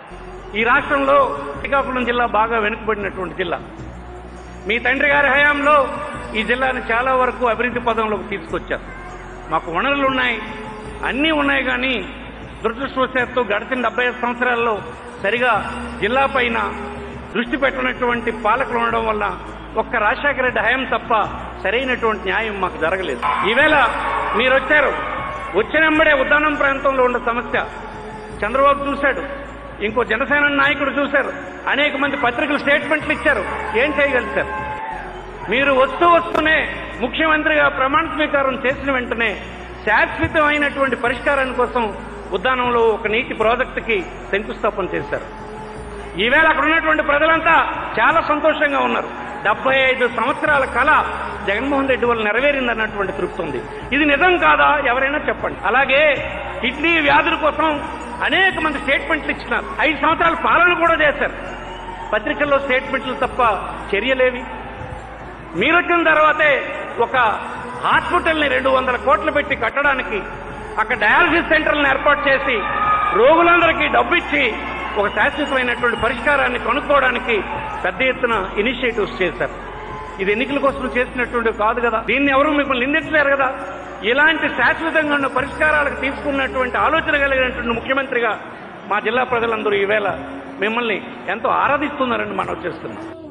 ఈ రాష్ట్రంలో శ్రీకాకుళం జిల్లా బాగా వెనుకబడినటువంటి జిల్లా మీ తండ్రి గారి హయాంలో ఈ జిల్లాని చాలా వరకు అభివృద్ధి పదంలోకి తీసుకొచ్చారు మాకు వనరులు ఉన్నాయి అన్నీ ఉన్నాయి కానీ దురదృష్టవశాత్తు గడిచిన డెబ్బై ఐదు సంవత్సరాల్లో సరిగా జిల్లా పైన దృష్టి పెట్టినటువంటి పాలకులు ఉండడం వల్ల ఒక్క రాజశేఖర రెడ్డి హయాం తప్ప సరైనటువంటి న్యాయం మాకు జరగలేదు ఈవేళ మీరు వచ్చారు వచ్చినంబడే ఉద్దానం ప్రాంతంలో ఉన్న సమస్య చంద్రబాబు చూశాడు ఇంకో జనసేన నాయకుడు చూశారు అనేక మంది పత్రికలు స్టేట్మెంట్లు ఇచ్చారు ఏం చేయగలుగుతారు మీరు వస్తూ వస్తూనే ముఖ్యమంత్రిగా ప్రమాణ స్వీకారం చేసిన వెంటనే శాశ్వతమైనటువంటి పరిష్కారాని కోసం ఉద్దానంలో ఒక నీటి ప్రాజెక్టుకి శంకుస్థాపన చేశారు ఈవేళ అక్కడ ఉన్నటువంటి ప్రజలంతా చాలా సంతోషంగా ఉన్నారు డెబ్బై ఐదు సంవత్సరాల కళ జగన్మోహన్ రెడ్డి వల్ల నెరవేరిందన్నటువంటి తృప్తి ఉంది ఇది నిజం కాదా ఎవరైనా చెప్పండి అలాగే కిడ్నీ వ్యాధుల కోసం అనేక మంది స్టేట్మెంట్లు ఇచ్చినారు ఐదు సంవత్సరాల పాలన కూడా చేశారు పత్రికల్లో స్టేట్మెంట్లు తప్ప చర్యలేవి మీరు వచ్చిన తర్వాతే ఒక హాస్పిటల్ని రెండు వందల కోట్లు పెట్టి కట్టడానికి అక్కడ డయాలసిస్ సెంటర్లను ఏర్పాటు చేసి రోగులందరికీ డబ్బు ఇచ్చి ఒక శాశ్వతమైనటువంటి పరిష్కారాన్ని కనుక్కోవడానికి పెద్ద ఎత్తున ఇనిషియేటివ్స్ చేశారు ఇది ఎన్నికల కోసం చేసినటువంటి కాదు కదా దీన్ని ఎవరు మిమ్మల్ని నిందించలేరు కదా ఇలాంటి శాశ్వతంగా ఉన్న పరిష్కారాలకు తీసుకున్నటువంటి ఆలోచన కలిగినటువంటి ముఖ్యమంత్రిగా మా జిల్లా ప్రజలందరూ ఈవేళ మిమ్మల్ని ఎంతో ఆరాధిస్తున్నారని మనం చేస్తున్నాం